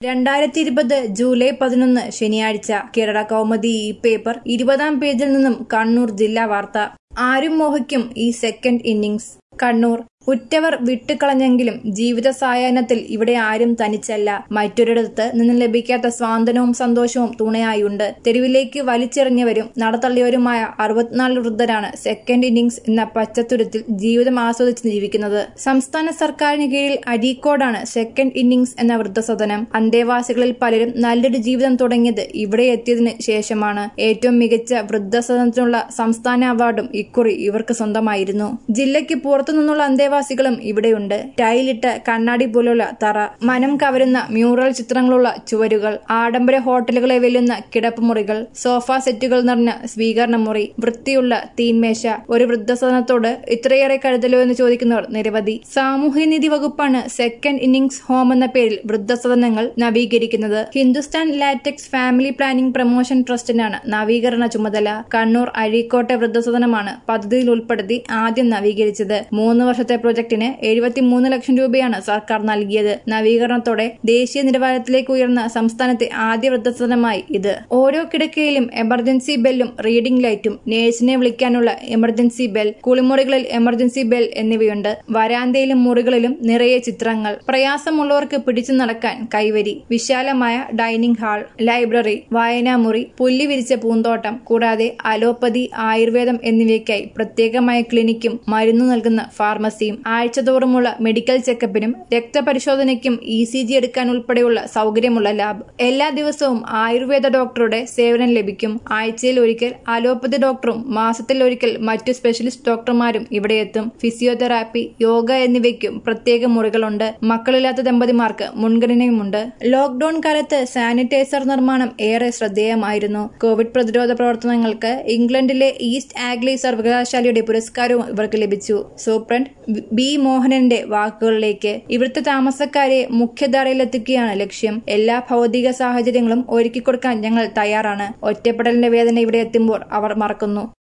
രണ്ടായിരത്തി ഇരുപത് ജൂലൈ പതിനൊന്ന് ശനിയാഴ്ച കേരള കൗമുദി ഈ പേപ്പർ ഇരുപതാം പേജിൽ നിന്നും കണ്ണൂർ ജില്ലാ വാർത്ത ആരും മോഹിക്കും ഈ സെക്കൻഡ് ഇന്നിംഗ്സ് കണ്ണൂർ ഉറ്റവർ വിട്ടുകളഞ്ഞെങ്കിലും ജീവിത സായാഹ്നത്തിൽ ഇവിടെ ആരും തനിച്ചല്ല മറ്റൊരിടത്ത് നിന്ന് ലഭിക്കാത്ത സ്വാതന്ത്ര്യവും സന്തോഷവും തുണയായുണ്ട് തെരുവിലേക്ക് വലിച്ചെറിഞ്ഞവരും നടത്തള്ളിയവരുമായ അറുപത്തിനാല് വൃദ്ധരാണ് സെക്കൻഡ് ഇന്നിംഗ്സ് എന്ന പച്ചത്തുരുത്തിൽ ജീവിതം ആസ്വദിച്ച് ജീവിക്കുന്നത് സംസ്ഥാന സർക്കാരിന് കീഴിൽ അരീക്കോടാണ് സെക്കൻഡ് ഇന്നിംഗ്സ് എന്ന വൃദ്ധസദനം അന്തേവാസികളിൽ പലരും നല്ലൊരു ജീവിതം തുടങ്ങിയത് ഇവിടെ എത്തിയതിന് ശേഷമാണ് ഏറ്റവും മികച്ച വൃദ്ധസദനത്തിനുള്ള സംസ്ഥാന അവാർഡും ഇക്കുറി ഇവർക്ക് സ്വന്തമായിരുന്നു ജില്ലയ്ക്ക് പുറത്തുനിന്നുള്ള അന്തേവാസികളും ഇവിടെയുണ്ട് ടൈലിട്ട കണ്ണാടി പോലുള്ള തറ മനം കവരുന്ന മ്യൂറൽ ചിത്രങ്ങളുള്ള ചുവരുകൾ ആഡംബര ഹോട്ടലുകളെ വെല്ലുന്ന കിടപ്പുമുറികൾ സോഫ സെറ്റുകൾ നിറഞ്ഞ സ്വീകരണ മുറി വൃത്തിയുള്ള തീൻമേശ ഒരു വൃദ്ധസദനത്തോട് ഇത്രയേറെ കരുതലോ എന്ന് ചോദിക്കുന്നവർ നിരവധി സാമൂഹ്യനീതി വകുപ്പാണ് സെക്കൻഡ് ഇന്നിംഗ്സ് ഹോം എന്ന പേരിൽ വൃദ്ധസദനങ്ങൾ നവീകരിക്കുന്നത് Hindustan latex family planning promotion ട്രസ്റ്റിനാണ് നവീകരണ ചുമതല കണ്ണൂർ അഴീക്കോട്ടെ വൃദ്ധസദനമാണ് പദ്ധതിയിൽ ഉൾപ്പെടുത്തി ആദ്യം നവീകരിച്ചത് മൂന്ന് വർഷത്തെ പ്രൊജക്ടിന് എഴുപത്തിമൂന്ന് ലക്ഷം രൂപയാണ് സർക്കാർ നൽകിയത് നവീകരണത്തോടെ ദേശീയ നിലവാരത്തിലേക്ക് ഉയർന്ന സംസ്ഥാനത്തെ ആദ്യ വൃദ്ധസദനമായി ഇത് ഓരോ കിടക്കയിലും എമർജൻസി ബെല്ലും റീഡിംഗ് ലൈറ്റും നേഴ്സിനെ വിളിക്കാനുള്ള എമർജൻസി ബെൽ കുളിമുറികളിൽ എമർജൻസി ബെൽ എന്നിവയുണ്ട് വരാന്തയിലും മുറികളിലും നിറയെ ചിത്രങ്ങൾ പ്രയാസമുള്ളവർക്ക് പിടിച്ചു നടക്കാൻ കൈവരി വിശാലമായ ഡൈനിങ് ഹാൾ ലൈബ്രറി വായനാമുറി പുല്ലി വിരിച്ച പൂന്തോട്ടം കൂടാതെ അലോപ്പതി ആയുർവേദം എന്നിവയ്ക്കായി പ്രത്യേകമായ ക്ലിനിക്കും മരുന്നു നൽകുന്ന ഫാർമസിയും ആഴ്ചതോറുമുള്ള മെഡിക്കൽ ചെക്കപ്പിനും രക്തപരിശോധനയ്ക്കും ഇ സി ജി എടുക്കാൻ ഉൾപ്പെടെയുള്ള സൗകര്യമുള്ള ലാബ് എല്ലാ ദിവസവും ആയുർവേദ ഡോക്ടറുടെ സേവനം ലഭിക്കും ആഴ്ചയിൽ ഒരിക്കൽ അലോപ്പതി ഡോക്ടറും മാസത്തിൽ ഒരിക്കൽ മറ്റു സ്പെഷ്യലിസ്റ്റ് ഡോക്ടർമാരും ഇവിടെ എത്തും ഫിസിയോതെറാപ്പി യോഗ എന്നിവയ്ക്കും പ്രത്യേക മുറികളുണ്ട് മക്കളില്ലാത്ത ദമ്പതിമാർക്ക് മുൻഗണനയുമുണ്ട് ലോക്ഡൌൺ കാലത്ത് സാനിറ്റൈസർ നിർമ്മാണം ഏറെ ശ്രദ്ധേയമായിരുന്നു കോവിഡ് പ്രതിരോധ പ്രവർത്തനങ്ങൾക്ക് ഇംഗ്ലണ്ടിലെ ഈസ്റ്റ് ആഗ്ലി സർവകലാശാലയുടെ പുരസ്കാരവും ഇവർക്ക് ലഭിച്ചു സൂപ്രണ്ട് ബി മോഹനന്റെ വാക്കുകളിലേക്ക് ഇവിടുത്തെ താമസക്കാരെ മുഖ്യധാരയിലെത്തിക്കുകയാണ് ലക്ഷ്യം എല്ലാ ഭൗതിക സാഹചര്യങ്ങളും ഒരുക്കിക്കൊടുക്കാൻ ഞങ്ങൾ തയ്യാറാണ് ഒറ്റപ്പെടലിന്റെ വേദന ഇവിടെ എത്തുമ്പോൾ അവർ മറക്കുന്നു